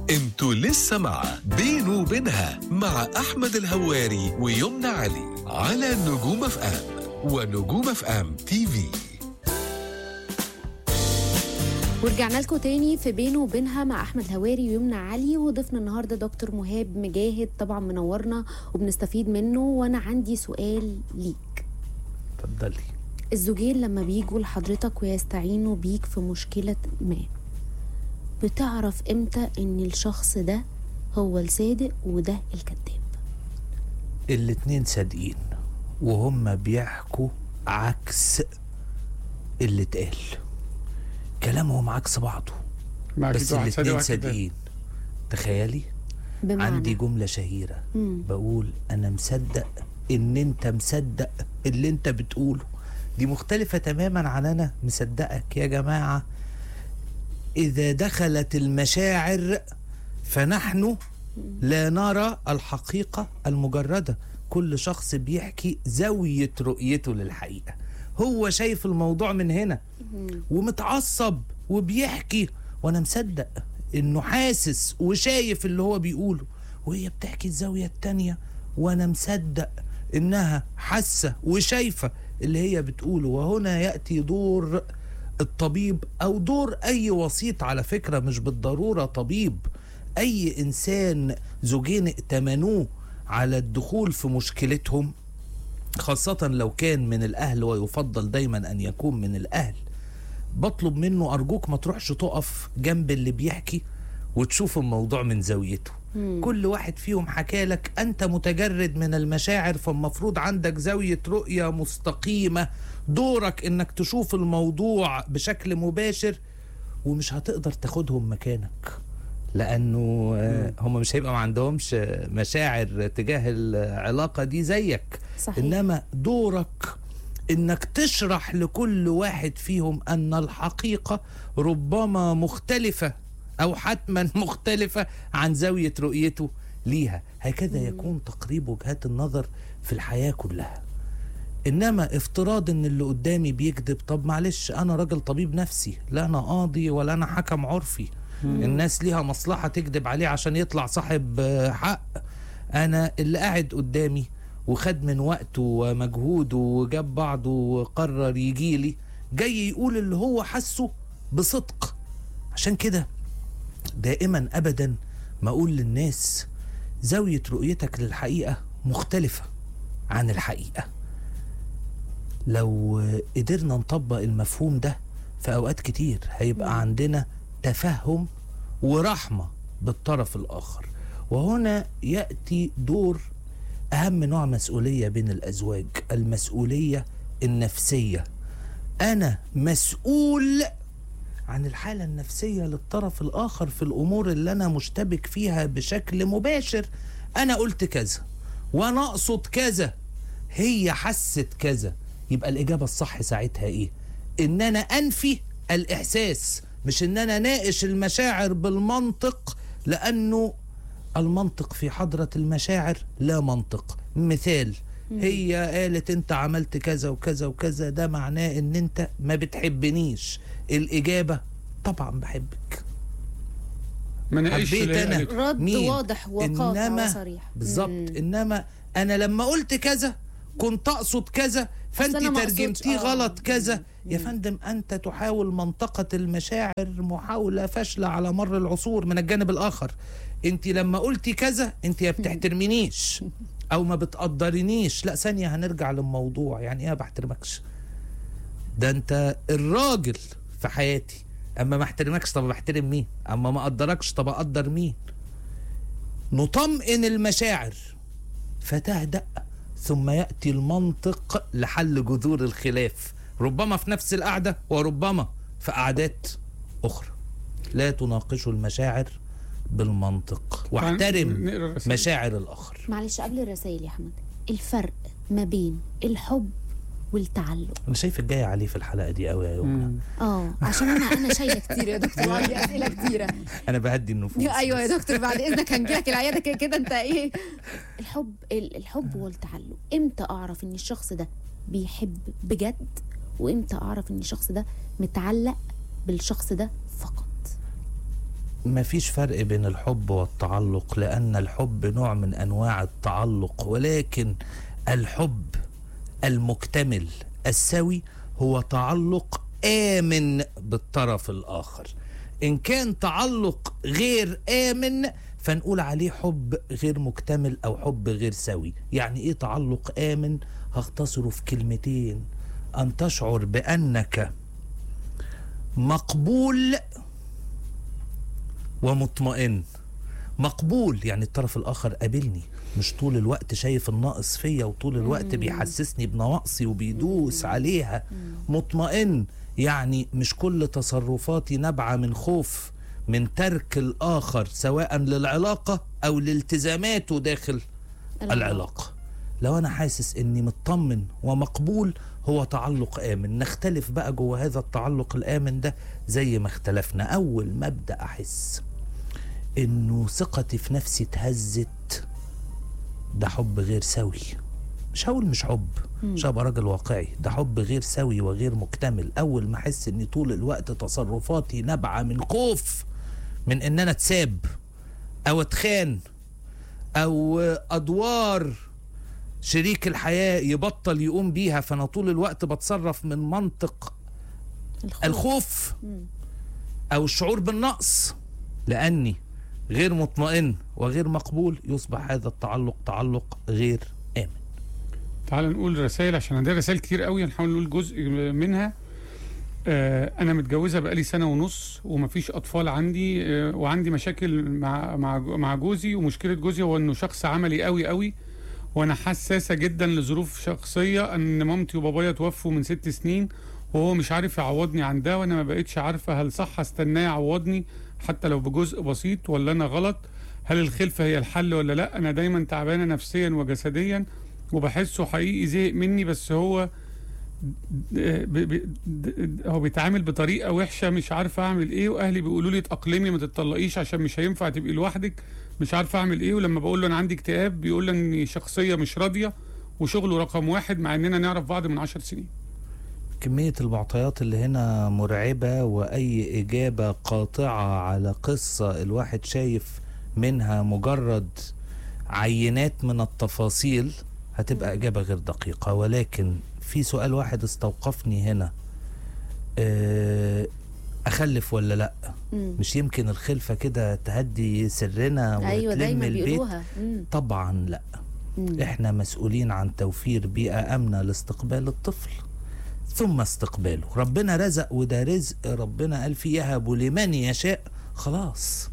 انتوا لسه مع بينه وبينها مع احمد الهواري ويمنى علي على نجوم اف ام ونجوم اف ام تي في ورجعنا لكم تاني في بينه وبينها مع احمد الهواري ويمنى علي وضيفنا النهارده دكتور مهاب مجاهد طبعا منورنا وبنستفيد منه وانا عندي سؤال ليك اتفضلي الزوجين لما بيجوا لحضرتك ويستعينوا بيك في مشكله ما بتعرف امتى ان الشخص ده هو الصادق وده الكذاب الاتنين صادقين وهم بيحكوا عكس اللي اتقال كلامهم عكس بعضه ما بس أكيد واحد صادق الاتنين واحد كذاب. صادقين تخيلي بمعنى عندي جملة شهيرة مم. بقول أنا مصدق إن أنت مصدق اللي أنت بتقوله دي مختلفة تماما عن أنا مصدقك يا جماعة إذا دخلت المشاعر فنحن لا نرى الحقيقة المجردة كل شخص بيحكي زاوية رؤيته للحقيقة هو شايف الموضوع من هنا ومتعصب وبيحكي وانا مصدق انه حاسس وشايف اللي هو بيقوله وهي بتحكي الزاوية التانية وانا مصدق انها حاسة وشايفة اللي هي بتقوله وهنا يأتي دور الطبيب او دور اي وسيط على فكرة مش بالضرورة طبيب اي انسان زوجين ائتمنوه على الدخول في مشكلتهم خاصة لو كان من الأهل ويفضل دايما أن يكون من الأهل بطلب منه أرجوك ما تروحش تقف جنب اللي بيحكي وتشوف الموضوع من زاويته كل واحد فيهم حكى لك أنت متجرد من المشاعر فالمفروض عندك زاوية رؤية مستقيمة دورك إنك تشوف الموضوع بشكل مباشر ومش هتقدر تاخدهم مكانك لانه آه، هم مش هيبقى ما عندهمش آه، مشاعر تجاه العلاقه دي زيك صحيح. انما دورك انك تشرح لكل واحد فيهم ان الحقيقه ربما مختلفه او حتما مختلفه عن زاويه رؤيته ليها هكذا يكون تقريب وجهات النظر في الحياه كلها انما افتراض ان اللي قدامي بيكذب طب معلش انا راجل طبيب نفسي لا انا قاضي ولا انا حكم عرفي الناس ليها مصلحه تكذب عليه عشان يطلع صاحب آه، حق انا اللي قاعد قدامي وخد من وقته ومجهوده وجاب بعضه وقرر يجي لي جاي يقول اللي هو حسه بصدق عشان كده دائما ابدا ما اقول للناس زاويه رؤيتك للحقيقه مختلفه عن الحقيقه لو قدرنا نطبق المفهوم ده في اوقات كتير هيبقى عندنا تفهم ورحمه بالطرف الاخر وهنا ياتي دور اهم نوع مسؤوليه بين الازواج المسؤوليه النفسيه انا مسؤول عن الحاله النفسيه للطرف الاخر في الامور اللي انا مشتبك فيها بشكل مباشر انا قلت كذا وانا اقصد كذا هي حست كذا يبقى الاجابه الصح ساعتها ايه ان انا انفي الاحساس مش ان انا ناقش المشاعر بالمنطق لانه المنطق في حضره المشاعر لا منطق مثال هي قالت انت عملت كذا وكذا وكذا ده معناه ان انت ما بتحبنيش الاجابه طبعا بحبك ما ناقش حبيت اللي هي انا قالته. رد مين؟ واضح وقاطع إنما وصريح. بالظبط مم. انما انا لما قلت كذا كنت اقصد كذا فانت أنا ما أقصدش- ترجمتيه آه. غلط كذا يا فندم انت تحاول منطقه المشاعر محاوله فاشله على مر العصور من الجانب الاخر انت لما قلتي كذا انت يا بتحترمينيش او ما بتقدرينيش لا ثانيه هنرجع للموضوع يعني ايه ما بحترمكش ده انت الراجل في حياتي اما ما احترمكش طب بحترم مين اما ما اقدركش طب اقدر مين نطمئن المشاعر فتهدأ ثم يأتي المنطق لحل جذور الخلاف ربما في نفس القعدة وربما في قعدات أخرى لا تناقشوا المشاعر بالمنطق واحترم نقرا الرسائل. مشاعر الآخر معلش قبل الرسائل يا احمد الفرق ما بين الحب والتعلق أنا شايفك جاي عليه في الحلقة دي قوي يا يومنا مم. اه عشان انا انا شايله كتير يا دكتور عندي اسئله كتيره أنا بهدي النفوس ايوه بس. يا دكتور بعد اذنك هنجيلك العياده كده كده انت ايه الحب ال- الحب والتعلق امتى اعرف ان الشخص ده بيحب بجد وامتى اعرف ان الشخص ده متعلق بالشخص ده فقط مفيش فرق بين الحب والتعلق لأن الحب نوع من أنواع التعلق ولكن الحب المكتمل السوي هو تعلق آمن بالطرف الآخر إن كان تعلق غير آمن فنقول عليه حب غير مكتمل أو حب غير سوي يعني إيه تعلق آمن هختصره في كلمتين أن تشعر بأنك مقبول ومطمئن مقبول يعني الطرف الاخر قابلني مش طول الوقت شايف الناقص فيا وطول الوقت بيحسسني بنواقصي وبيدوس عليها مطمئن يعني مش كل تصرفاتي نابعه من خوف من ترك الاخر سواء للعلاقه او لالتزاماته داخل العلاقه لو انا حاسس اني مطمن ومقبول هو تعلق امن نختلف بقى جوه هذا التعلق الامن ده زي ما اختلفنا اول ما ابدا احس انه ثقتي في نفسي اتهزت ده حب غير سوي مش هقول مش حب مش هبقى راجل واقعي ده حب غير سوي وغير مكتمل اول ما احس اني طول الوقت تصرفاتي نابعه من خوف من ان انا اتساب او اتخان او ادوار شريك الحياه يبطل يقوم بيها فانا طول الوقت بتصرف من منطق الخوف, الخوف مم. او الشعور بالنقص لاني غير مطمئن وغير مقبول يصبح هذا التعلق تعلق غير امن تعال نقول رسائل عشان عندنا رسائل كتير قوي هنحاول نقول جزء منها آه انا متجوزه بقالي سنه ونص ومفيش اطفال عندي آه وعندي مشاكل مع مع مع جوزي ومشكله جوزي هو انه شخص عملي قوي قوي وانا حساسه جدا لظروف شخصيه ان مامتي وبابايا توفوا من ست سنين وهو مش عارف يعوضني عن ده وانا ما بقتش عارفه هل صح استناه يعوضني حتى لو بجزء بسيط ولا انا غلط هل الخلفه هي الحل ولا لا انا دايما تعبانه نفسيا وجسديا وبحسه حقيقي زهق مني بس هو ب- ب- د- هو بيتعامل بطريقه وحشه مش عارفه اعمل ايه واهلي بيقولوا لي اتاقلمي ما تتطلقيش عشان مش هينفع تبقي لوحدك مش عارفه اعمل ايه ولما بقول له انا عندي اكتئاب بيقول لي اني شخصيه مش راضيه وشغله رقم واحد مع اننا نعرف بعض من عشر سنين كمية المعطيات اللي هنا مرعبة وأي إجابة قاطعة على قصة الواحد شايف منها مجرد عينات من التفاصيل هتبقى إجابة غير دقيقة ولكن في سؤال واحد استوقفني هنا آه، أخلف ولا لأ مم. مش يمكن الخلفة كده تهدي سرنا ايوه وتلم دايما البيت بيقولوها مم. طبعا لأ مم. احنا مسؤولين عن توفير بيئة آمنة لاستقبال الطفل ثم استقباله ربنا رزق وده رزق ربنا قال فيه يهب لمن يشاء خلاص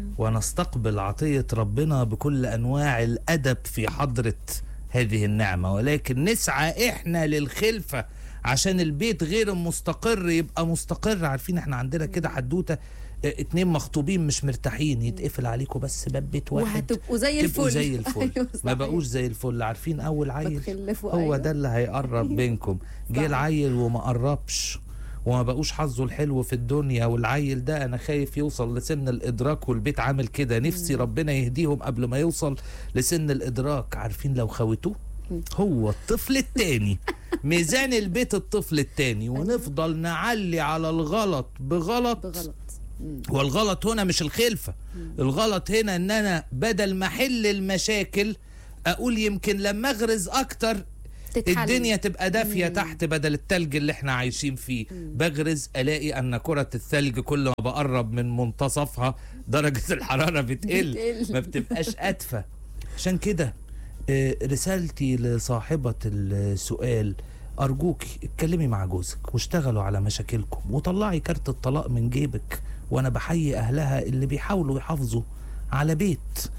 ونستقبل عطية ربنا بكل أنواع الأدب في حضرة هذه النعمة ولكن نسعى إحنا للخلفة عشان البيت غير مستقر يبقى مستقر عارفين احنا عندنا كده حدوتة اه، اتنين مخطوبين مش مرتاحين يتقفل عليكم بس باب بيت واحد وهتبقوا زي تبقوا الفل زي الفل أيوة ما صحيح. بقوش زي الفل عارفين اول عيل بتخلفوا هو أيوة. ده اللي هيقرب بينكم جه صح. العيل وما قربش وما بقوش حظه الحلو في الدنيا والعيل ده انا خايف يوصل لسن الادراك والبيت عامل كده نفسي ربنا يهديهم قبل ما يوصل لسن الادراك عارفين لو خوتوه هو الطفل التاني ميزان البيت الطفل التاني ونفضل نعلي على الغلط بغلط بغلط مم. والغلط هنا مش الخلفة الغلط هنا ان انا بدل ما احل المشاكل اقول يمكن لما اغرز اكتر تتحل. الدنيا تبقى دافية تحت بدل التلج اللي احنا عايشين فيه بغرز الاقي ان كرة الثلج كل ما بقرب من منتصفها درجة الحرارة بتقل بتقل. ما بتبقاش ادفى عشان كده آه، رسالتي لصاحبة السؤال أرجوك اتكلمي مع جوزك واشتغلوا على مشاكلكم وطلعي كارت الطلاق من جيبك وأنا بحيي أهلها اللي بيحاولوا يحافظوا على بيت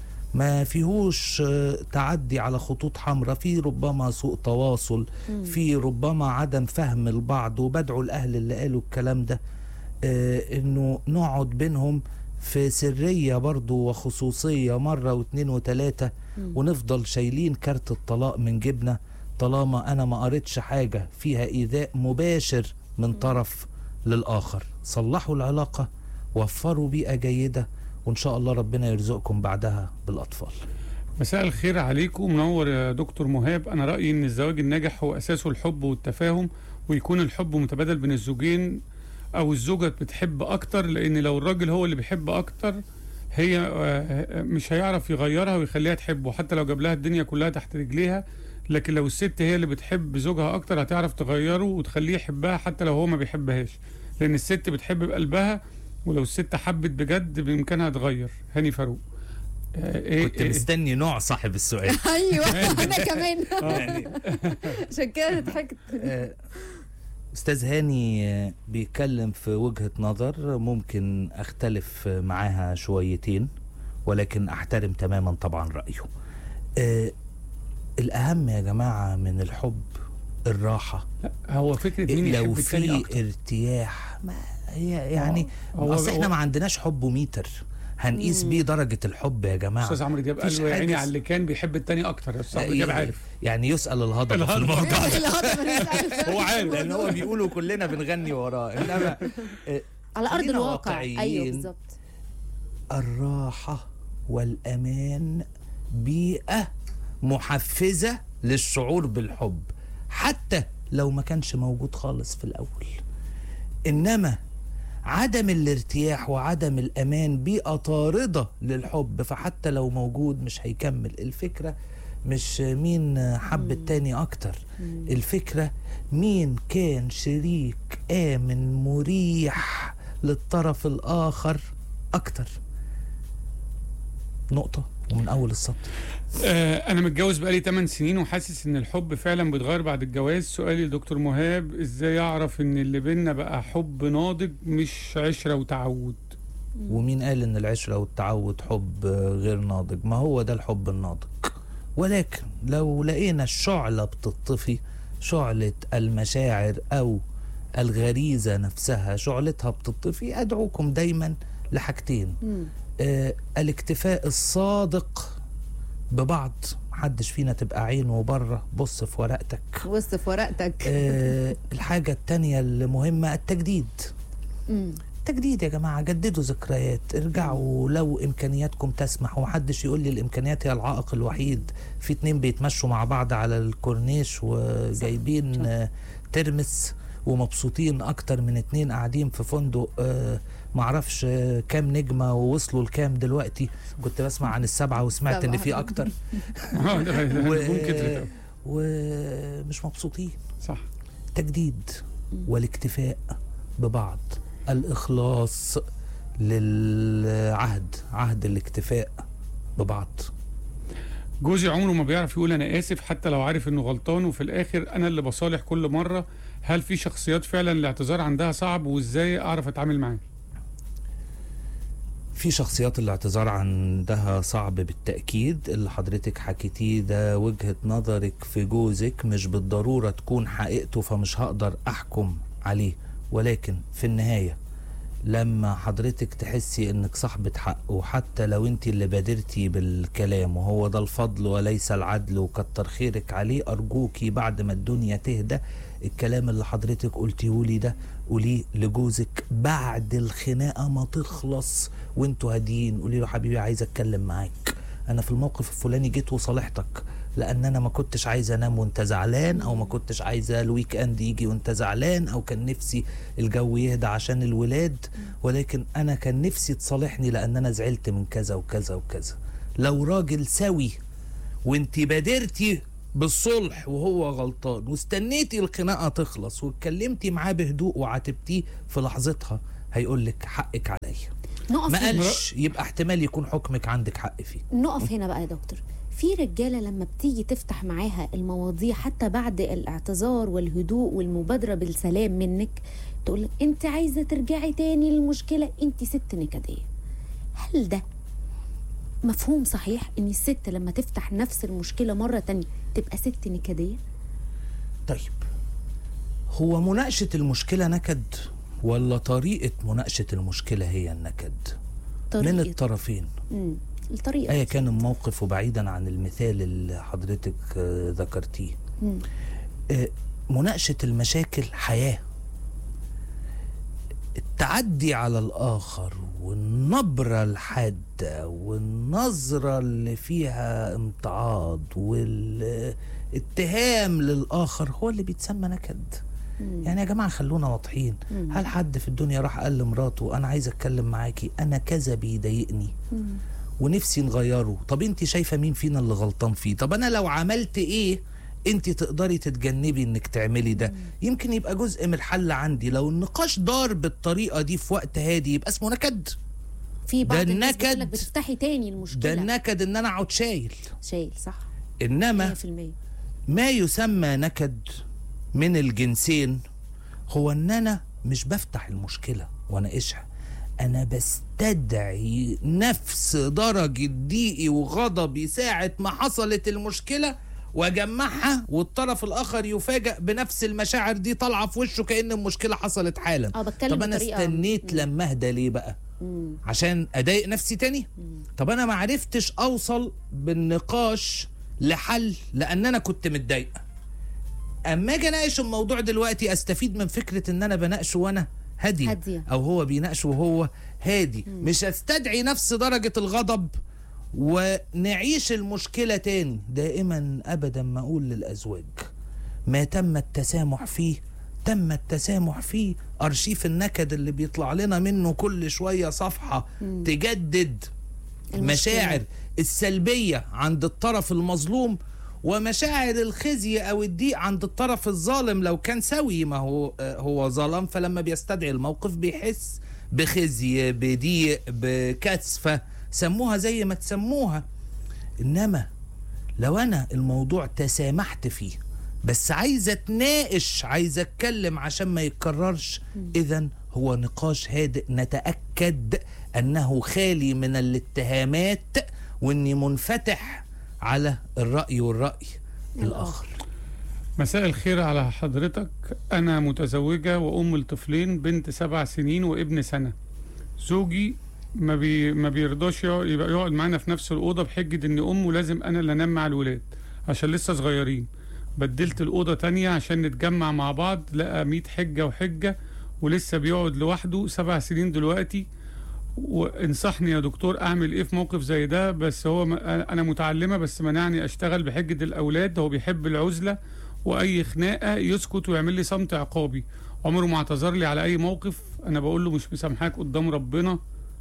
ما فيهوش آه، تعدي على خطوط حمراء في ربما سوء تواصل في ربما عدم فهم البعض وبدعو الأهل اللي قالوا الكلام ده آه، انه نقعد بينهم في سرية برضو وخصوصية مرة واثنين وثلاثة ونفضل شايلين كارت الطلاق من جبنا طالما انا ما قريتش حاجة فيها ايذاء مباشر من طرف للآخر صلحوا العلاقة وفروا بيئة جيدة وان شاء الله ربنا يرزقكم بعدها بالأطفال مساء الخير عليكم منور يا دكتور مهاب انا رايي ان الزواج الناجح هو اساسه الحب والتفاهم ويكون الحب متبادل بين الزوجين او الزوجه بتحب اكتر لان لو الراجل هو اللي بيحب اكتر هي آه، مش هيعرف يغيرها ويخليها تحبه حتى لو جاب لها الدنيا كلها تحت رجليها لكن لو الست هي اللي بتحب زوجها اكتر هتعرف تغيره وتخليه يحبها حتى لو هو ما بيحبهاش لان الست بتحب بقلبها ولو الست حبت بجد بامكانها تغير هاني فاروق آه، ايه كنت إيه مستني نوع صاحب السؤال ايوه انا كمان يعني عشان كده ضحكت آه، استاذ هاني آه، بيتكلم في وجهة نظر ممكن اختلف معاها شويتين ولكن احترم تماما طبعا رأيه آه، الاهم يا جماعة من الحب الراحة هو فكره مين لو يحب التاني في اكتر ارتياح ما هي يعني هو- اصل احنا هو- ما عندناش حب ميتر هنقيس بيه درجة الحب يا جماعة استاذ عمرو دياب قال مفيش له يا عيني حاجز. على اللي كان بيحب التاني اكتر يا استاذ عمرو دياب عارف يعني يسأل الهضبة في الهضبة. الموضوع ده الهضبة نسأل. هو عارف لان هو بيقولوا كلنا بنغني وراه انما آه، على ارض خلينا الواقع واقعيين. ايوه بالظبط الراحة والأمان بيئة محفزة للشعور بالحب حتى لو ما كانش موجود خالص في الأول إنما عدم الارتياح وعدم الأمان بيئة طاردة للحب فحتى لو موجود مش هيكمل الفكرة مش مين حب التاني أكتر الفكرة مين كان شريك آمن مريح للطرف الآخر أكتر نقطة ومن أول السطر آه انا متجوز بقالي 8 سنين وحاسس ان الحب فعلا بيتغير بعد الجواز سؤالي لدكتور مهاب ازاي اعرف ان اللي بينا بقى حب ناضج مش عشره وتعود ومين قال إن العشرة والتعود حب غير ناضج ما هو ده الحب الناضج ولكن لو لقينا الشعلة بتطفي شعلة المشاعر أو الغريزة نفسها شعلتها بتطفي أدعوكم دايما لحاجتين مم. آه الاكتفاء الصادق ببعض محدش فينا تبقى عينه بره بص في ورقتك بص في ورقتك آه الحاجة التانية المهمة التجديد مم. تجديد يا جماعة جددوا ذكريات ارجعوا لو إمكانياتكم تسمح ومحدش يقول لي الإمكانيات هي العائق الوحيد في اتنين بيتمشوا مع بعض على الكورنيش وجايبين صح. آه، ترمس ومبسوطين أكتر من اتنين قاعدين في فندق آه، معرفش آه، كام نجمة ووصلوا لكام دلوقتي كنت بسمع عن السبعة وسمعت إن سبعة. في أكتر آه، ده و... نجوم كترت أوي. ومش مبسوطين صح تجديد والاكتفاء ببعض الإخلاص للعهد عهد الاكتفاء ببعض جوزي عمره ما بيعرف يقول انا اسف حتى لو عارف انه غلطان وفي الاخر انا اللي بصالح كل مره هل في شخصيات فعلا الاعتذار عندها صعب وازاي اعرف اتعامل معاه في شخصيات الاعتذار عندها صعب بالتأكيد اللي حضرتك حكيتيه ده وجهة نظرك في جوزك مش بالضرورة تكون حقيقته فمش هقدر أحكم عليه ولكن في النهاية لما حضرتك تحسي انك صاحبة حق وحتى لو انت اللي بادرتي بالكلام وهو ده الفضل وليس العدل وكتر خيرك عليه ارجوكي بعد ما الدنيا تهدى الكلام اللي حضرتك قلتيهولي ده قوليه لجوزك بعد الخناقة ما تخلص وانتوا هاديين قولي له حبيبي عايز اتكلم معاك انا في الموقف الفلاني جيت وصالحتك لان انا ما كنتش عايز انام وانت زعلان او ما كنتش عايزه الويك اند يجي وانت زعلان او كان نفسي الجو يهدى عشان الولاد ولكن انا كان نفسي تصالحني لان انا زعلت من كذا وكذا وكذا لو راجل سوي وانت بادرتي بالصلح وهو غلطان واستنيتي الخناقه تخلص واتكلمتي معاه بهدوء وعاتبتيه في لحظتها هيقول لك حقك عليا نقف ما هنا. قالش يبقى احتمال يكون حكمك عندك حق فيه نقف هنا بقى يا دكتور في رجاله لما بتيجي تفتح معاها المواضيع حتى بعد الاعتذار والهدوء والمبادره بالسلام منك تقول لك انت عايزه ترجعي تاني للمشكله انت ست نكديه هل ده مفهوم صحيح ان الست لما تفتح نفس المشكله مره تانية تبقى ست نكديه طيب هو مناقشة المشكلة نكد ولا طريقة مناقشة المشكلة هي النكد من طريقه الطرفين مم. الطريقه أيا كان الموقف وبعيدا عن المثال اللي حضرتك آه، ذكرتيه مم. آه، مناقشة المشاكل حياة التعدي على الآخر والنبرة الحادة والنظرة اللي فيها امتعاض والاتهام للآخر هو اللي بيتسمى نكد يعني يا جماعه خلونا واضحين هل حد في الدنيا راح قال لمراته انا عايز اتكلم معاكي انا كذا بيضايقني ونفسي نغيره طب انت شايفه مين فينا اللي غلطان فيه طب انا لو عملت ايه انت تقدري تتجنبي انك تعملي ده يمكن يبقى جزء من الحل عندي لو النقاش دار بالطريقه دي في وقت هادي يبقى اسمه نكد في بعض ده الناس بتقول لك النكد. بتفتحي تاني ده المشكله النكد ان انا اقعد شايل شايل صح انما 100% ما يسمى نكد من الجنسين هو ان انا مش بفتح المشكله واناقشها انا بستدعي نفس درجه ضيقي وغضبي ساعه ما حصلت المشكله واجمعها والطرف الاخر يفاجأ بنفس المشاعر دي طالعه في وشه كأن المشكله حصلت حالا اه بتكلم طب انا بطريقة- استنيت لما اهدى ليه بقى مم. عشان اضايق نفسي تاني طب انا ما عرفتش اوصل بالنقاش لحل لان انا كنت متضايقه اما اجي اناقش الموضوع دلوقتي استفيد من فكره ان انا بناقشه وانا هادي هادية. او هو بيناقشه وهو هادي مش استدعي نفس درجه الغضب ونعيش المشكله تاني دائما ابدا ما اقول للازواج ما تم التسامح فيه تم التسامح فيه ارشيف النكد اللي بيطلع لنا منه كل شويه صفحه تجدد المشكلة. مشاعر السلبيه عند الطرف المظلوم ومشاعر الخزي او الضيق عند الطرف الظالم لو كان سوي ما هو آه، هو ظلم فلما بيستدعي الموقف بيحس بخزي بضيق بكثفه سموها زي ما تسموها انما لو انا الموضوع تسامحت فيه بس عايز اتناقش عايز اتكلم عشان ما يتكررش اذا هو نقاش هادئ نتاكد انه خالي من الاتهامات واني منفتح على الراي والراي الاخر مساء الخير على حضرتك أنا متزوجة وأم لطفلين بنت سبع سنين وابن سنة زوجي ما, بي ما بيرضاش يقعد- يبقى يقعد معانا في نفس الأوضة بحجة إن أمه لازم أنا اللي أنام مع الولاد عشان لسه صغيرين بدلت الأوضة تانية عشان نتجمع مع بعض لقى ميت حجة وحجة ولسه بيقعد لوحده سبع سنين دلوقتي وانصحني يا دكتور اعمل ايه في موقف زي ده بس هو م- انا متعلمه بس منعني اشتغل بحجه الاولاد هو بيحب العزله واي خناقه يسكت ويعمل لي صمت عقابي عمره ما اعتذر لي على اي موقف انا بقول له مش مسامحاك قدام ربنا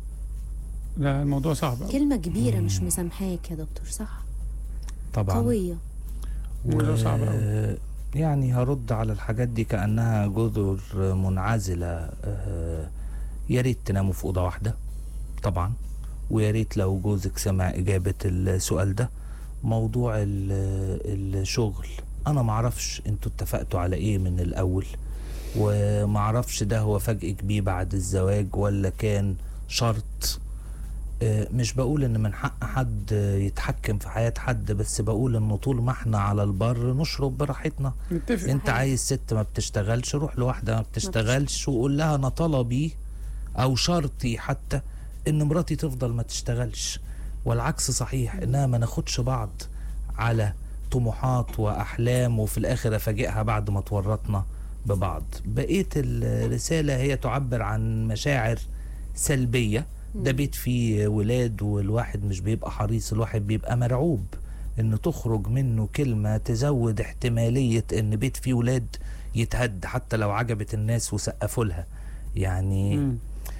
لا الموضوع صعب أوي. كلمه كبيره مش مسامحاك يا دكتور صح طبعا قويه الموضوع صعب أوي. آه، يعني هرد على الحاجات دي كأنها جذر منعزلة آه، يا ريت تناموا في أوضة واحدة طبعا ويا ريت لو جوزك سمع إجابة السؤال ده موضوع ال- الشغل أنا معرفش انتوا اتفقتوا على إيه من الأول ومعرفش ده هو فاجئك بيه بعد الزواج ولا كان شرط آه، مش بقول ان من حق حد يتحكم في حياة حد بس بقول ان طول ما احنا على البر نشرب براحتنا نتفق انت عايز ست ما بتشتغلش روح لواحدة ما بتشتغلش وقول لها انا طلبي او شرطي حتى ان مراتي تفضل ما تشتغلش والعكس صحيح انها ما ناخدش بعض على طموحات واحلام وفي الاخر افاجئها بعد ما تورطنا ببعض بقيه الرساله هي تعبر عن مشاعر سلبيه ده بيت فيه ولاد والواحد مش بيبقى حريص الواحد بيبقى مرعوب ان تخرج منه كلمه تزود احتماليه ان بيت فيه ولاد يتهد حتى لو عجبت الناس وسقفوا لها يعني مم.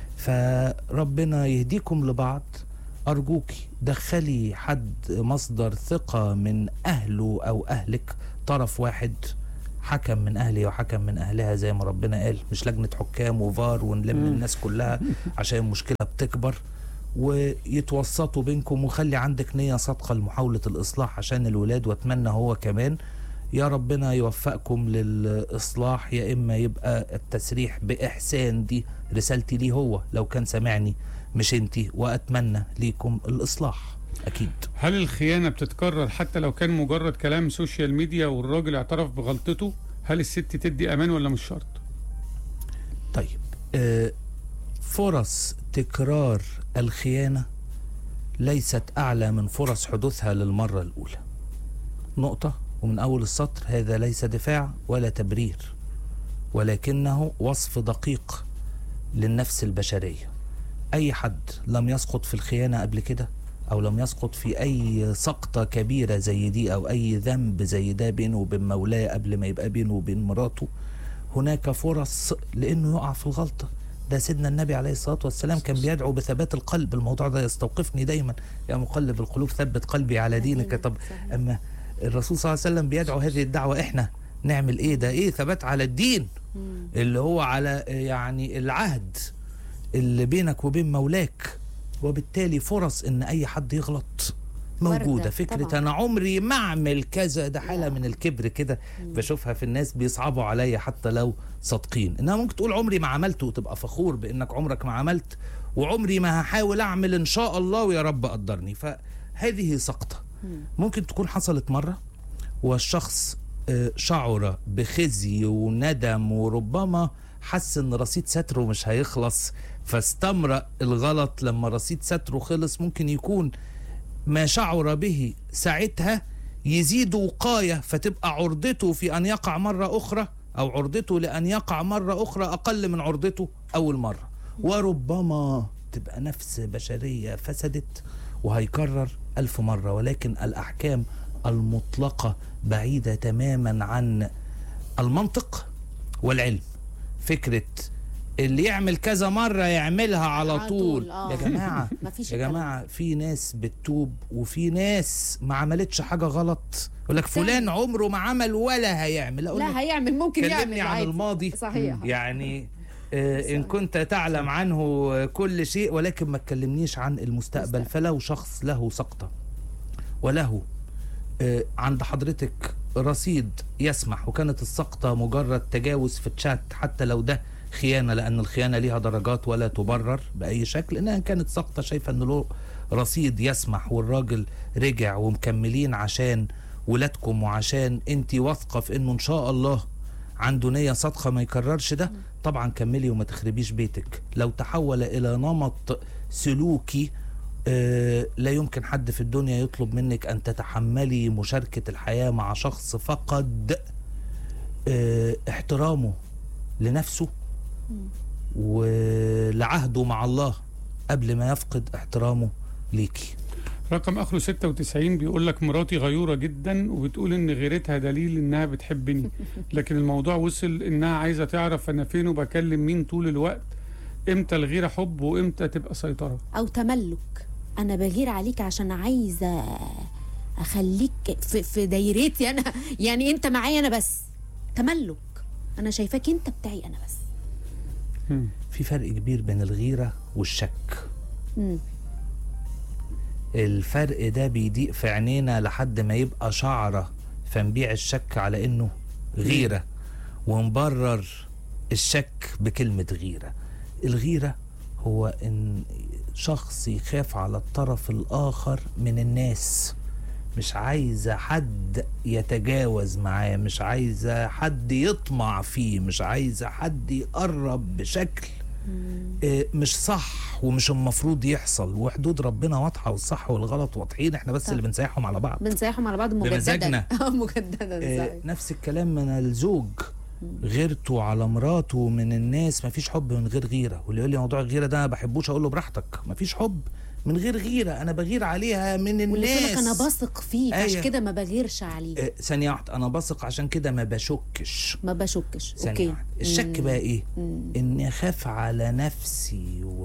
فربنا يهديكم لبعض أرجوكي دخلي حد مصدر ثقة من أهله أو أهلك طرف واحد حكم من أهلي وحكم من أهلها زي ما ربنا قال مش لجنة حكام وفار ونلم مم. الناس كلها عشان المشكلة بتكبر ويتوسطوا بينكم وخلي عندك نية صادقة لمحاولة الإصلاح عشان الولاد وأتمنى هو كمان يا ربنا يوفقكم للإصلاح يا إما يبقى التسريح بإحسان دي رسالتي ليه هو لو كان سامعني مش انتي وأتمنى ليكم الإصلاح أكيد هل الخيانه بتتكرر حتى لو كان مجرد كلام سوشيال ميديا والراجل اعترف بغلطته هل الست تدي امان ولا مش شرط طيب آه، فرص تكرار الخيانة ليست أعلى من فرص حدوثها للمرة الأولى نقطة ومن أول السطر هذا ليس دفاع ولا تبرير ولكنه وصف دقيق للنفس البشرية أي حد لم يسقط في الخيانة قبل كده أو لم يسقط في أي سقطة كبيرة زي دي أو أي ذنب زي ده بينه وبين مولاه قبل ما يبقى بينه وبين مراته هناك فرص لانه يقع في الغلطه ده سيدنا النبي عليه الصلاه والسلام كان بيدعو بثبات القلب الموضوع ده يستوقفني دايما يا مقلب القلوب ثبت قلبي على دينك طب صحيح. اما الرسول صلى الله عليه وسلم بيدعو هذه الدعوه احنا نعمل ايه ده ايه ثبات على الدين مم. اللي هو على يعني العهد اللي بينك وبين مولاك وبالتالي فرص ان اي حد يغلط موجوده واردة، فكره طبعاً. انا عمري ما اعمل كذا ده حاله لا. من الكبر كده بشوفها في الناس بيصعبوا عليا حتى لو صادقين انها ممكن تقول عمري ما عملت وتبقى فخور بانك عمرك ما عملت وعمري ما هحاول اعمل ان شاء الله ويا رب قدرني فهذه سقطه ممكن تكون حصلت مره والشخص آه، شعر بخزي وندم وربما حس ان رصيد ستره مش هيخلص فاستمرأ الغلط لما رصيد ستره خلص ممكن يكون ما شعر به ساعتها يزيد وقاية فتبقى عرضته في أن يقع مرة أخرى أو عرضته لأن يقع مرة أخرى أقل من عرضته أول مرة وربما تبقى نفس بشرية فسدت وهيكرر ألف مرة ولكن الأحكام المطلقة بعيدة تماما عن المنطق والعلم فكرة اللي يعمل كذا مرة يعملها على على طول طول، آه. يا جماعة مفيش يا الكلام جماعة في ناس بتتوب وفي ناس ما عملتش حاجة غلط يقول لك سهل. فلان عمره ما عمل ولا هيعمل أقول لك لا هيعمل ممكن يعمل كلمني عن عادي. الماضي صحيح يعني آه، إن كنت تعلم عنه كل شيء ولكن ما تكلمنيش عن المستقبل مستقبل. فلو شخص له سقطة وله آه، عند حضرتك رصيد يسمح وكانت السقطة مجرد تجاوز في الشات حتى لو ده خيانة لأن الخيانة ليها درجات ولا تبرر بأي شكل إنها كانت سقطة شايفة إن له رصيد يسمح والراجل رجع ومكملين عشان ولادكم وعشان انت واثقة في إنه إن شاء الله عنده نية صادقة ما يكررش ده طبعا كملي وما تخربيش بيتك لو تحول إلى نمط سلوكي آه، لا يمكن حد في الدنيا يطلب منك أن تتحملي مشاركة الحياة مع شخص فقد آه، احترامه لنفسه ولعهده مع الله قبل ما يفقد احترامه ليكي رقم اخره 96 بيقول لك مراتي غيوره جدا وبتقول ان غيرتها دليل انها بتحبني لكن الموضوع وصل انها عايزه تعرف انا فين وبكلم مين طول الوقت امتى الغيره حب وامتى تبقى سيطره او تملك انا بغير عليك عشان عايزه اخليك في, في دايرتي انا يعني انت معايا انا بس تملك انا شايفاك انت بتاعي انا بس مم. في فرق كبير بين الغيرة والشك مم. الفرق ده بيضيق في عينينا لحد ما يبقى شعرة فنبيع الشك على انه غيرة ونبرر الشك بكلمة غيرة الغيرة هو ان شخص يخاف على الطرف الاخر من الناس مش عايزة حد يتجاوز معاه مش عايزة حد يطمع فيه مش عايزة حد يقرب بشكل آه، مش صح ومش المفروض يحصل وحدود ربنا واضحة والصح والغلط واضحين احنا بس طب. اللي بنسيحهم على بعض بنسيحهم على بعض مجددا بمزاجنا. اه مجددا آه، صحيح. نفس الكلام من الزوج غيرته على مراته من الناس مفيش حب من غير غيره واللي يقول لي موضوع الغيره ده ما بحبوش اقول له براحتك مفيش حب من غير غيره انا بغير عليها من واللي يقول الناس لك انا بثق فيك أيوة. عشان كده ما بغيرش عليك آه، ثانيه واحده انا بثق عشان كده ما بشكش ما بشكش ثانيه اوكي واحده الشك مم. بقى ايه مم. اني اخاف على نفسي و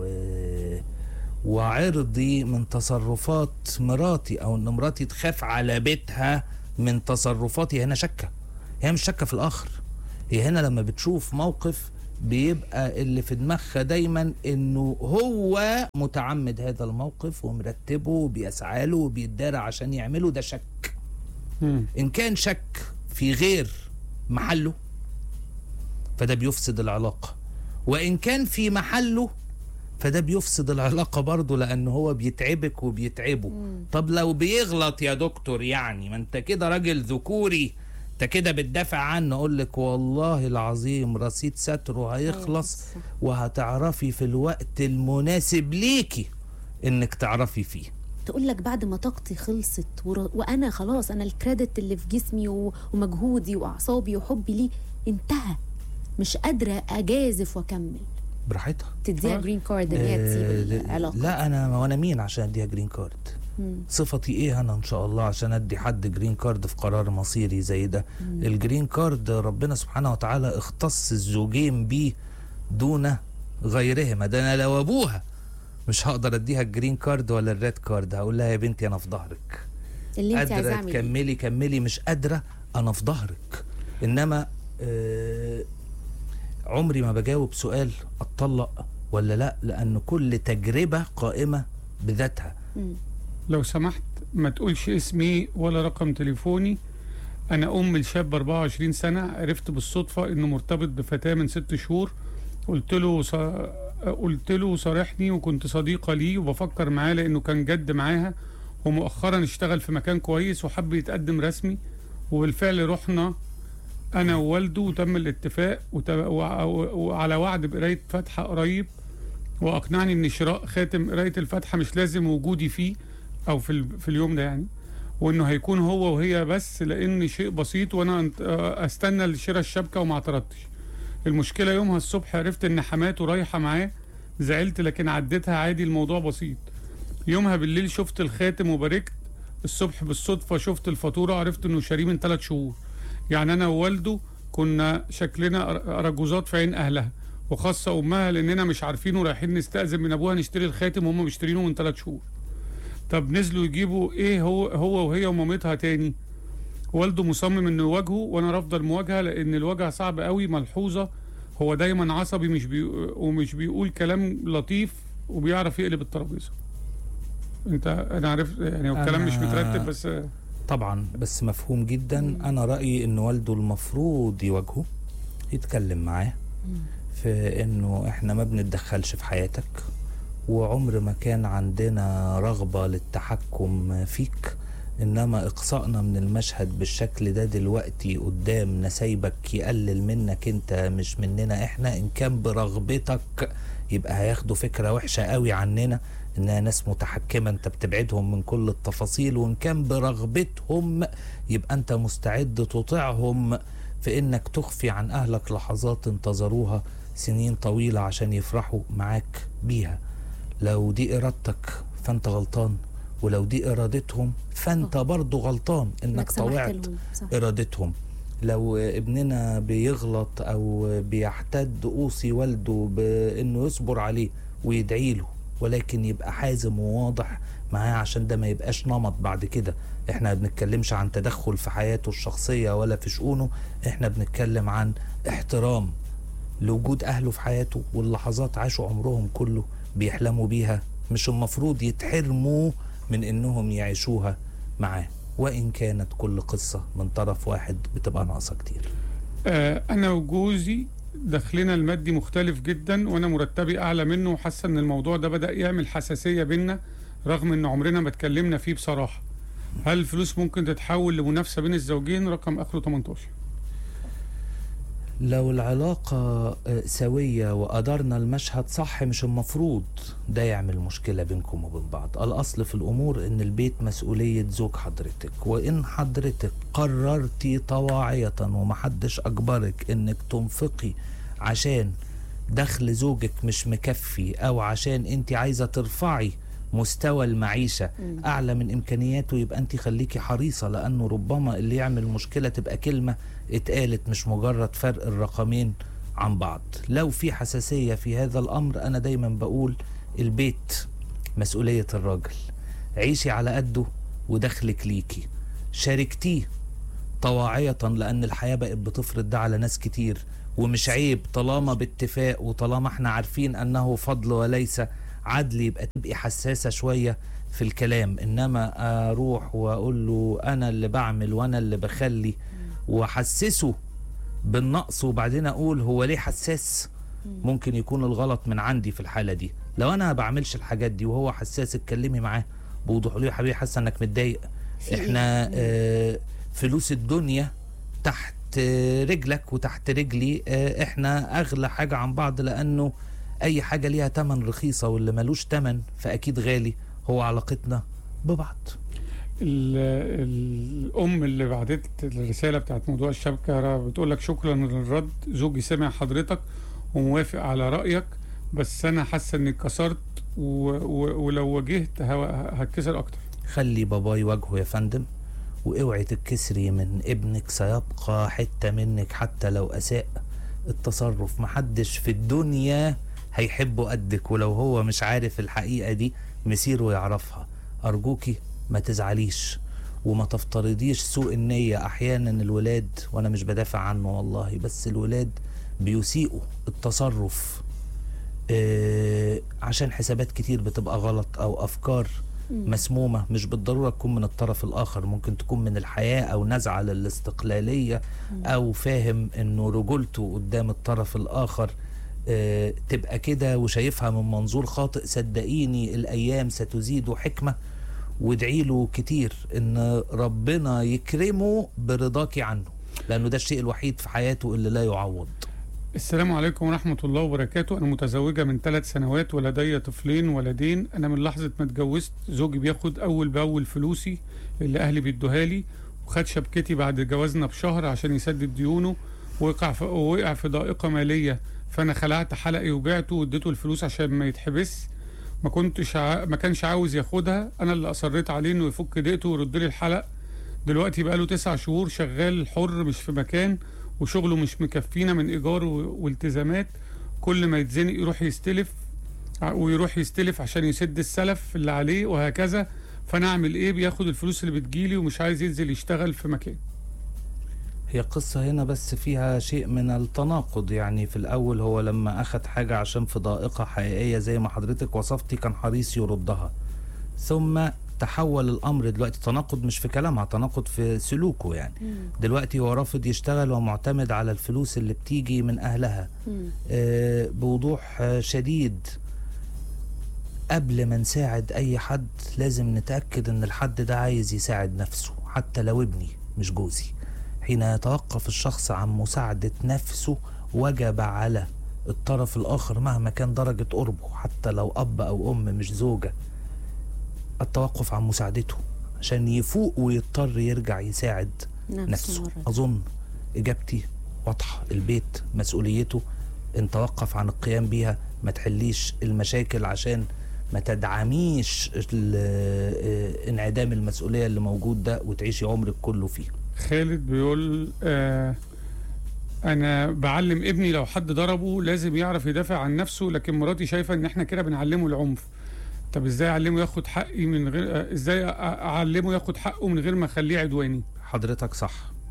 وعرضي من تصرفات مراتي او ان مراتي تخاف على بيتها من تصرفاتي هنا شكه هي مش شكه في الاخر هي هنا لما بتشوف موقف بيبقى اللي في دماغها دايما انه هو متعمد هذا الموقف ومرتبه وبيسعى له وبيتدارى عشان يعمله ده شك مم. ان كان شك في غير محله فده بيفسد العلاقة وان كان في محله فده بيفسد العلاقة برضه لأن هو بيتعبك وبيتعبه طب لو بيغلط يا دكتور يعني ما انت كده راجل ذكوري انت كده بتدافع عنه اقول لك والله العظيم رصيد ستره هيخلص صح. وهتعرفي في الوقت المناسب ليكي انك تعرفي فيه تقول لك بعد ما طاقتي خلصت ور... وانا خلاص انا الكريدت اللي في جسمي و... ومجهودي واعصابي وحبي ليه انتهى مش قادره اجازف واكمل براحتها تديها آه. جرين كارد ان هي آه، تسيب العلاقه لا انا وانا مين عشان اديها جرين كارد مم. صفتي ايه انا ان شاء الله عشان ادي حد جرين كارد في قرار مصيري زي ده مم. الجرين كارد ربنا سبحانه وتعالى اختص الزوجين بيه دون غيرهما ده انا لو ابوها مش هقدر اديها الجرين كارد ولا الريد كارد هقول لها يا بنتي انا في ظهرك اللي انت عايزاه قادره اعمل إيه؟ تكملي كملي مش قادره انا في ظهرك انما آه عمري ما بجاوب سؤال اتطلق ولا لا لان كل تجربه قائمه بذاتها مم. لو سمحت ما تقولش اسمي ولا رقم تليفوني انا ام لشاب 24 سنه عرفت بالصدفه انه مرتبط بفتاه من ست شهور قلت له ص... قلت له صارحني وكنت صديقه ليه وبفكر معاه لانه كان جد معاها ومؤخرا اشتغل في مكان كويس وحب يتقدم رسمي وبالفعل رحنا انا ووالده وتم الاتفاق وت... وع- وعلى وعد بقرايه فاتحه قريب واقنعني ان شراء خاتم قرايه الفاتحه مش لازم وجودي فيه او في ال... في اليوم ده يعني وانه هيكون هو وهي بس لان شيء بسيط وانا أنت- استنى لشراء الشبكه وما اعترضتش المشكله يومها الصبح عرفت ان حماته رايحه معاه زعلت لكن عديتها عادي الموضوع بسيط يومها بالليل شفت الخاتم وباركت الصبح بالصدفه شفت الفاتوره عرفت انه شاريه من ثلاث شهور يعني انا ووالده كنا شكلنا أر- اراجوزات في عين اهلها وخاصه امها لاننا مش عارفين ورايحين نستاذن من ابوها نشتري الخاتم وهم مشترينه من ثلاث شهور طب نزلوا يجيبوا ايه هو هو وهي ومامتها تاني والده مصمم انه يواجهه وانا رافضه المواجهه لان الوجع صعب قوي ملحوظه هو دايما عصبي مش بي ومش بيقول كلام لطيف وبيعرف يقلب الترابيزه انت انا عرفت يعني هو الكلام مش أنا- مترتب بس طبعا بس مفهوم جدا انا رايي ان والده المفروض يواجهه يتكلم معاه في انه احنا ما بنتدخلش في حياتك وعمر ما كان عندنا رغبه للتحكم فيك انما اقصائنا من المشهد بالشكل ده دلوقتي قدام نسايبك يقلل منك انت مش مننا احنا ان كان برغبتك يبقى هياخدوا فكره وحشه قوي عننا انها ناس متحكمه انت بتبعدهم من كل التفاصيل وان كان برغبتهم يبقى انت مستعد تطيعهم في انك تخفي عن اهلك لحظات انتظروها سنين طويله عشان يفرحوا معاك بيها لو دي ارادتك فانت غلطان ولو دي ارادتهم فانت برضو غلطان انك انك سمحت طوعت لهم صح ارادتهم لو ابننا بيغلط او بيحتد اوصي والده بانه يصبر عليه ويدعي له ولكن يبقى حازم وواضح معاه عشان ده ما يبقاش نمط بعد كده احنا ما بنتكلمش عن تدخل في حياته الشخصية ولا في شؤونه احنا بنتكلم عن احترام لوجود اهله في حياته واللحظات عاشوا عمرهم كله بيحلموا بيها مش المفروض يتحرموا من انهم يعيشوها معاه وان كانت كل قصة من طرف واحد بتبقى ناقصة كتير آه انا وجوزي دخلنا المادي مختلف جدا وانا مرتبي اعلى منه وحاسه ان الموضوع ده بدا يعمل حساسيه بينا رغم ان عمرنا ما اتكلمنا فيه بصراحه هل الفلوس ممكن تتحول لمنافسه بين الزوجين رقم اخره 18 لو العلاقة آه، سوية وقدرنا المشهد صح مش المفروض ده يعمل مشكلة بينكم وبين بعض الأصل في الأمور إن البيت مسؤولية زوج حضرتك وإن حضرتك قررتي طواعية ومحدش أجبرك إنك تنفقي عشان دخل زوجك مش مكفي أو عشان أنت عايزة ترفعي مستوى المعيشة مم. أعلى من إمكانياته يبقى أنت خليكي حريصة لأنه ربما اللي يعمل مشكلة تبقى كلمة اتقالت مش مجرد فرق الرقمين عن بعض لو في حساسية في هذا الأمر أنا دايما بقول البيت مسؤولية الراجل عيشي على قده ودخلك ليكي شاركتيه طواعية لأن الحياة بقت بتفرض ده على ناس كتير ومش عيب طالما باتفاق وطالما احنا عارفين أنه فضل وليس عدل يبقى تبقي حساسة شوية في الكلام إنما أروح وأقول له أنا اللي بعمل وأنا اللي بخلي واحسسه بالنقص وبعدين اقول هو ليه حساس ممكن يكون الغلط من عندي في الحاله دي لو انا ما بعملش الحاجات دي وهو حساس اتكلمي معاه بوضوح قولي له يا حبيبي حاسه انك متضايق في إيه؟ احنا مم. آه فلوس الدنيا تحت آه، رجلك وتحت رجلي آه احنا اغلى حاجه عن بعض لانه اي حاجه ليها تمن رخيصه واللي ملوش تمن فاكيد غالي هو علاقتنا ببعض ال- الام اللي بعتت الرساله بتاعت موضوع الشبكه بتقول لك شكرا للرد زوجي سمع حضرتك وموافق على رايك بس انا حاسه اني اتكسرت و- و- ولو واجهت ه- هتكسر اكتر خلي بابا يواجهه يا فندم واوعي تتكسري من ابنك سيبقى حتة منك حتى لو أساء التصرف محدش في الدنيا هيحبه قدك ولو هو مش عارف الحقيقة دي مسيره يعرفها أرجوكي ما تزعليش وما تفترضيش سوء النية أحيانا الولاد وأنا مش بدافع عنه والله بس الولاد بيسيئوا التصرف آه، عشان حسابات كتير بتبقى غلط أو أفكار مسمومة مش بالضرورة تكون من الطرف الآخر ممكن تكون من الحياة أو نزعة للاستقلالية أو فاهم إنه رجولته قدام الطرف الآخر آه، تبقى كده وشايفها من منظور خاطئ صدقيني الأيام ستزيد حكمة وادعي له كتير إن ربنا يكرمه برضاكي عنه لأنه ده الشيء الوحيد في حياته اللي لا يعوض السلام عليكم ورحمة الله وبركاته أنا متزوجة من ثلاث سنوات ولدي طفلين ولدين أنا من لحظة ما اتجوزت زوجي بياخد أول بأول فلوسي اللي أهلي بيدوها لي وخد شبكتي بعد جوازنا بشهر عشان يسدد ديونه وقع في وقع في ضائقة مالية فأنا خلعت حلقي وبعته واديته الفلوس عشان ما يتحبس ما كنتش ع... ما كانش عاوز ياخدها أنا اللي أصريت عليه إنه يفك دقته ويرد لي الحلق دلوقتي بقاله تسع شهور شغال حر مش في مكان وشغله مش مكفينا من ايجار و- والتزامات كل ما يتزنق يروح يستلف ع- ويروح يستلف عشان يسد السلف اللي عليه وهكذا فانا اعمل ايه بياخد الفلوس اللي بتجيلي ومش عايز ينزل يشتغل في مكان هي قصة هنا بس فيها شيء من التناقض يعني في الأول هو لما أخد حاجة عشان في ضائقة حقيقية زي ما حضرتك وصفتي كان حريص يردها ثم تحول الأمر دلوقتي تناقض مش في كلامها تناقض في سلوكه يعني دلوقتي هو رافض يشتغل ومعتمد على الفلوس اللي بتيجي من أهلها مم. آه، بوضوح آه، شديد قبل ما نساعد اي حد لازم نتاكد ان الحد ده عايز يساعد نفسه حتى لو ابني مش جوزي حين يتوقف الشخص عن مساعده نفسه وجب على الطرف الاخر مهما كان درجه قربه حتى لو اب او ام مش زوجه التوقف عن مساعدته عشان يفوق ويضطر يرجع يساعد نفس نفسه مرة. أظن إجابتي واضحة البيت مسؤوليته إن توقف عن القيام بيها ما تحليش المشاكل عشان ما تدعميش ال- آه، انعدام المسؤولية اللي موجود ده وتعيشي عمرك كله فيه خالد بيقول آه انا بعلم ابني لو حد ضربه لازم يعرف يدافع عن نفسه لكن مراتي شايفه ان احنا كده بنعلمه العنف طب ازاي اعلمه ياخد حقي من غير آه، ازاي أ- اعلمه ياخد حقه من غير ما اخليه عدواني حضرتك صح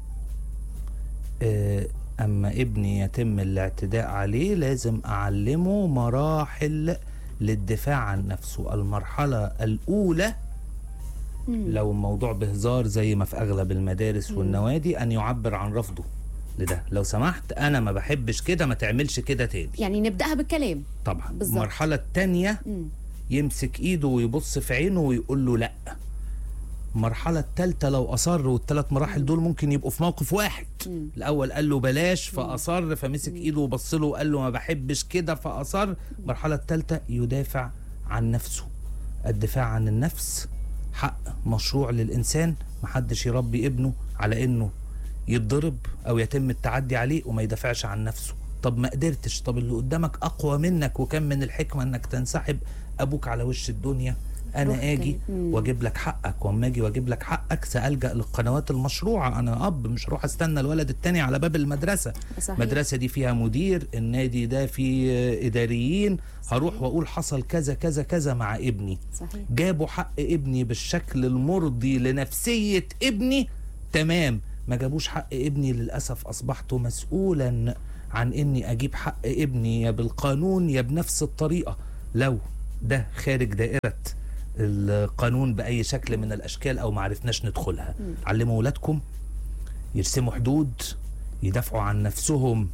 آه، أما ابني يتم الاعتداء عليه لازم أعلمه مراحل للدفاع عن نفسه المرحلة الأولى مم. لو الموضوع بهزار زي ما في اغلب المدارس مم. والنوادي ان يعبر عن رفضه لده لو سمحت انا ما بحبش كده ما تعملش كده تاني يعني نبداها بالكلام طبعا بالظبط. المرحله التانية مم. يمسك ايده ويبص في عينه ويقول له لا المرحله التالتة لو اصر والثلاث مراحل دول ممكن يبقوا في موقف واحد مم. الاول قال له بلاش فاصر فمسك ايده وبص له وقال له ما بحبش كده فاصر المرحله الثالثه يدافع عن نفسه الدفاع عن النفس حق مشروع للانسان محدش يربي ابنه على انه يتضرب او يتم التعدي عليه وما يدافعش عن نفسه طب ما قدرتش طب اللي قدامك اقوى منك وكان من الحكمه انك تنسحب ابوك على وش الدنيا روح انا اجي كده. مم. واجيب لك حقك واما اجي واجيب لك حقك سالجا للقنوات المشروعه انا اب مش هروح استنى الولد التاني على باب المدرسه صحيح. المدرسه دي فيها مدير النادي ده فيه اداريين هروح واقول حصل كذا كذا كذا مع ابني صحيح جابوا حق ابني بالشكل المرضي لنفسيه ابني تمام ما جابوش حق ابني للاسف اصبحت مسؤولا عن اني اجيب حق ابني يا بالقانون يا بنفس الطريقه لو ده خارج دائره القانون باي شكل من الاشكال او ما عرفناش ندخلها علموا ولادكم يرسموا حدود يدافعوا عن نفسهم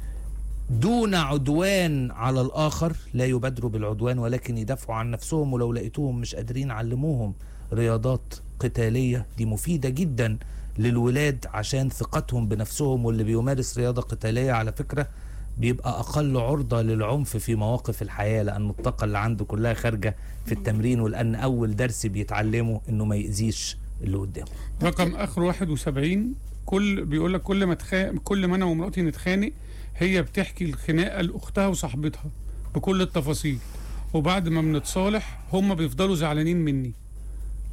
دون عدوان على الآخر لا يبادروا بالعدوان ولكن يدافعوا عن نفسهم ولو لقيتوهم مش قادرين علموهم رياضات قتالية دي مفيدة جدا للولاد عشان ثقتهم بنفسهم واللي بيمارس رياضة قتالية على فكرة بيبقى أقل عرضة للعنف في مواقف الحياة لأن الطاقة اللي عنده كلها خارجة في التمرين ولأن أول درس بيتعلمه إنه ما يأذيش اللي قدامه رقم اخر 71 كل بيقول لك كل ما تخا... كل ما انا ومراتي نتخانق هي بتحكي الخناقه لاختها وصاحبتها بكل التفاصيل وبعد ما بنتصالح هم بيفضلوا زعلانين مني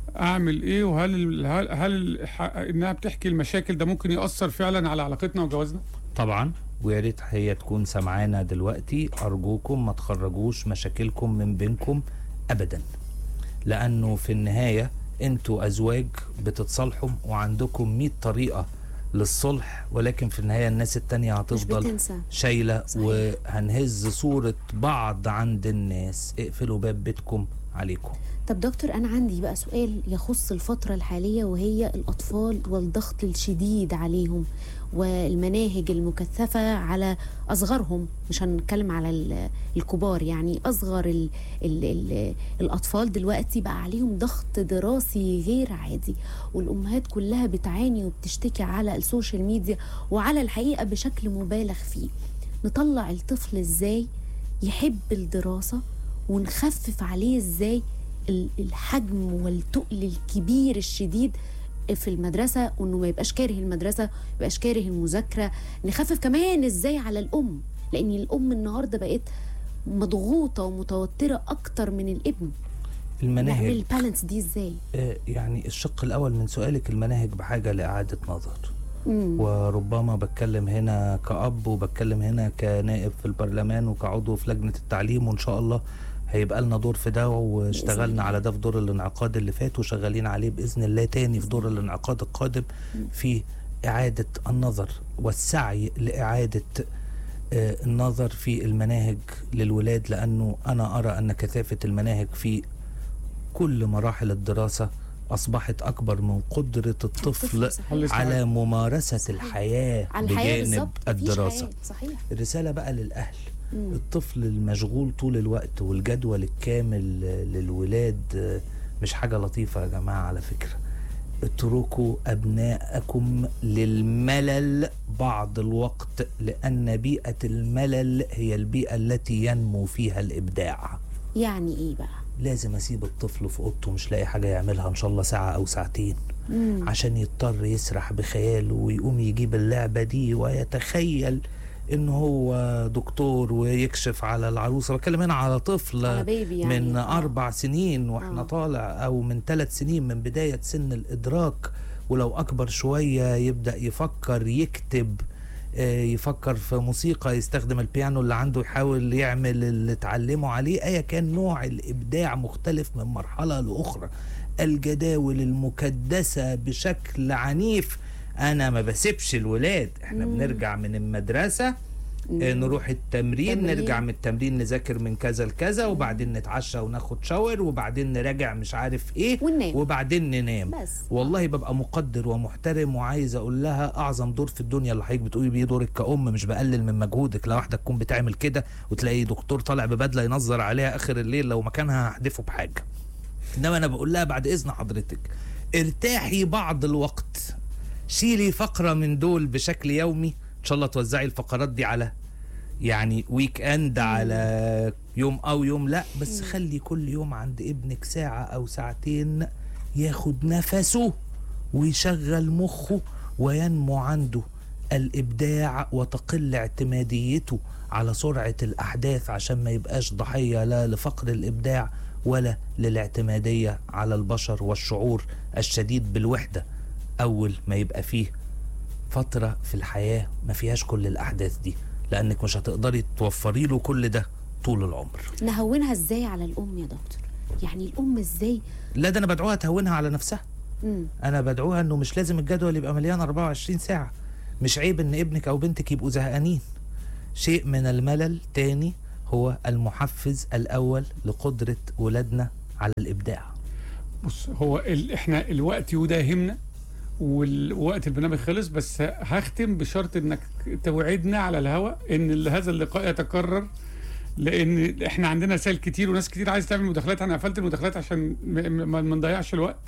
اعمل ايه وهل ال- هل, هل ال- ح- انها بتحكي المشاكل ده ممكن ياثر فعلا على علاقتنا وجوازنا طبعا ويا ريت هي تكون سمعانا دلوقتي ارجوكم ما تخرجوش مشاكلكم من بينكم ابدا لانه في النهايه انتوا ازواج بتتصالحوا وعندكم 100 طريقه للصلح ولكن في النهايه الناس التانية مش هتفضل بتنسى شايله صحيح. وهنهز صوره بعض عند الناس اقفلوا باب بيتكم عليكم طب دكتور انا عندي بقى سؤال يخص الفتره الحاليه وهي الاطفال والضغط الشديد عليهم والمناهج المكثفه على اصغرهم مش هنتكلم على ال- الكبار يعني اصغر ال ال ال الاطفال دلوقتي بقى عليهم ضغط دراسي غير عادي والامهات كلها بتعاني وبتشتكي على السوشيال ميديا وعلى الحقيقه بشكل مبالغ فيه نطلع الطفل ازاي يحب الدراسه ونخفف عليه ازاي ال- الحجم والتقل الكبير الشديد في المدرسة وانه ما يبقاش كاره المدرسة ما يبقاش كاره المذاكرة نخفف كمان ازاي على الام لان الام النهاردة بقت مضغوطة ومتوترة اكتر من الابن نعمل المناهج البالانس دي ازاي آه، يعني الشق الاول من سؤالك المناهج بحاجه لاعاده نظر مم. وربما بتكلم هنا كأب وبتكلم هنا كنائب في البرلمان وكعضو في لجنة التعليم وإن شاء الله هيبقى لنا دور في ده بإذن واشتغلنا الله. على ده في دور الانعقاد اللي فات وشغالين عليه بإذن الله تاني في دور الانعقاد القادم في إعادة النظر والسعي لإعادة آه، النظر في المناهج للولاد لأنه أنا أرى أن كثافة المناهج في كل مراحل الدراسة أصبحت أكبر من قدرة الطفل صحيح. هل على ممارسة صحيح. الحياة على الحياة بجانب بالظبط مفيش الدراسة حياة. صحيح الرسالة بقى للأهل مم. الطفل المشغول طول الوقت والجدول الكامل للولاد آه، مش حاجة لطيفة يا جماعة على فكرة اتركوا أبناءكم للملل بعض الوقت لأن بيئة الملل هي البيئة التي ينمو فيها الإبداع يعني ايه بقى لازم أسيب الطفل في أوضته مش لاقي حاجة يعملها إن شاء الله ساعة أو ساعتين مم. عشان يضطر يسرح بخياله ويقوم يجيب اللعبة دي ويتخيل ان هو دكتور ويكشف على العروسة بتكلم هنا على طفل على بيبي يعني من آه. أربع سنين وإحنا آه. طالع أو من ثلاث سنين من بداية سن الإدراك ولو أكبر شوية يبدأ يفكر يكتب آه، يفكر في موسيقى يستخدم البيانو اللي عنده يحاول يعمل اللي اتعلمه عليه أيا كان نوع الإبداع مختلف من مرحلة لأخرى الجداول المكدسة بشكل عنيف أنا ما بسيبش الولاد احنا مم. بنرجع من المدرسة آه، نروح التمرين تمرين. نرجع من التمرين نذاكر من كذا لكذا وبعدين نتعشى وناخد شاور وبعدين نراجع مش عارف ايه وننام. وبعدين ننام بس والله ببقى مقدر ومحترم وعايز اقول لها اعظم دور في الدنيا اللي حضرتك بتقولي بيه دورك كأم مش بقلل من مجهودك لو واحده تكون بتعمل كده وتلاقي دكتور طالع ببدله ينظر عليها اخر الليل لو مكانها هحدفه بحاجه انما انا بقول لها بعد اذن حضرتك ارتاحي بعض الوقت شيلي فقره من دول بشكل يومي ان شاء الله توزعي الفقرات دي على يعني ويك اند على يوم او يوم لا بس خلي كل يوم عند ابنك ساعة او ساعتين ياخد نفسه ويشغل مخه وينمو عنده الابداع وتقل اعتماديته على سرعة الاحداث عشان ما يبقاش ضحية لا لفقر الابداع ولا للاعتمادية على البشر والشعور الشديد بالوحدة اول ما يبقى فيه فترة في الحياة ما فيهاش كل الأحداث دي لأنك مش هتقدري توفري له كل ده طول العمر نهونها ازاي على الام يا دكتور يعني الام ازاي لا ده أنا بدعوها تهونها على نفسها مم. أنا بدعوها إنه مش لازم الجدول يبقى مليان 24 ساعة مش عيب إن ابنك أو بنتك يبقوا زهقانين شيء من الملل تاني هو المحفز الأول لقدرة ولادنا على الإبداع بص هو ال... احنا الوقت يداهمنا والوقت البرنامج خلص بس هختم بشرط انك توعدنا على الهواء ان ال- هذا اللقاء يتكرر لان احنا عندنا رسائل كتير وناس كتير عايز تعمل مداخلات انا قفلت المداخلات عشان م- م- ما ما نضيعش الوقت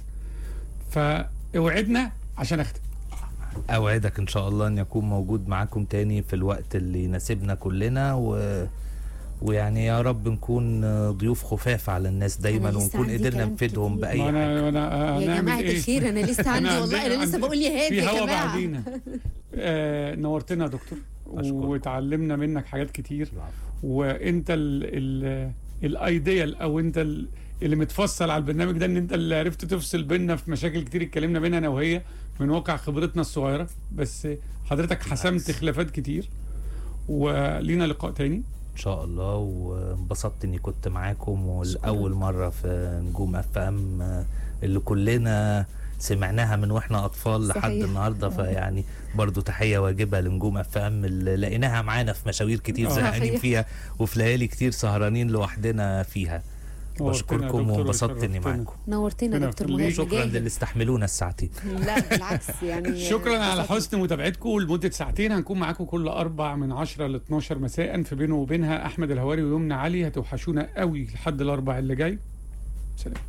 فاوعدنا عشان اختم أوعدك إن شاء الله أن يكون موجود معاكم تاني في الوقت اللي يناسبنا كلنا و... ويعني يا رب نكون ضيوف خفاف على الناس دايما أنا لسه ونكون عندي قدرنا كلام نفيدهم كتير. بأي ما حاجة انا انا يا هنعمل جماعة إيه؟ الخير أنا لسه عندي أنا والله عندنا- أنا لسه عندنا- بقول يا هادي في يا هوا جماعة بعدينا آه نورتنا يا دكتور أشكرك. وتعلمنا منك حاجات كتير وانت ال ال الايديال او انت ال اللي متفصل على البرنامج ده ان انت اللي عرفت تفصل بينا في مشاكل كتير اتكلمنا بينها انا وهي من واقع خبرتنا الصغيره بس حضرتك حسمت خلافات كتير ولينا لقاء تاني ان شاء الله وانبسطت اني كنت معاكم والاول مره في نجوم اف ام اللي كلنا سمعناها من واحنا اطفال لحد صحيح. النهارده فيعني برضو تحيه واجبه لنجوم اف ام اللي لقيناها معانا في مشاوير كتير آه. زهقانين صحيح. فيها وفي ليالي كتير سهرانين لوحدنا فيها نورتنا يا بشكركم دكتور وانبسطت اني وشرفتنا. معاكم نورتنا ربنا دكتور يخليك. مهاب شكرا مجاهد. للي استحملونا الساعتين لا بالعكس يعني شكرا على انبسطنا. حسن متابعتكم لمده ساعتين هنكون معاكم كل اربع من 10 ل 12 مساء في بينه وبينها احمد الهواري ويمنى علي هتوحشونا قوي لحد الاربع اللي جاي سلام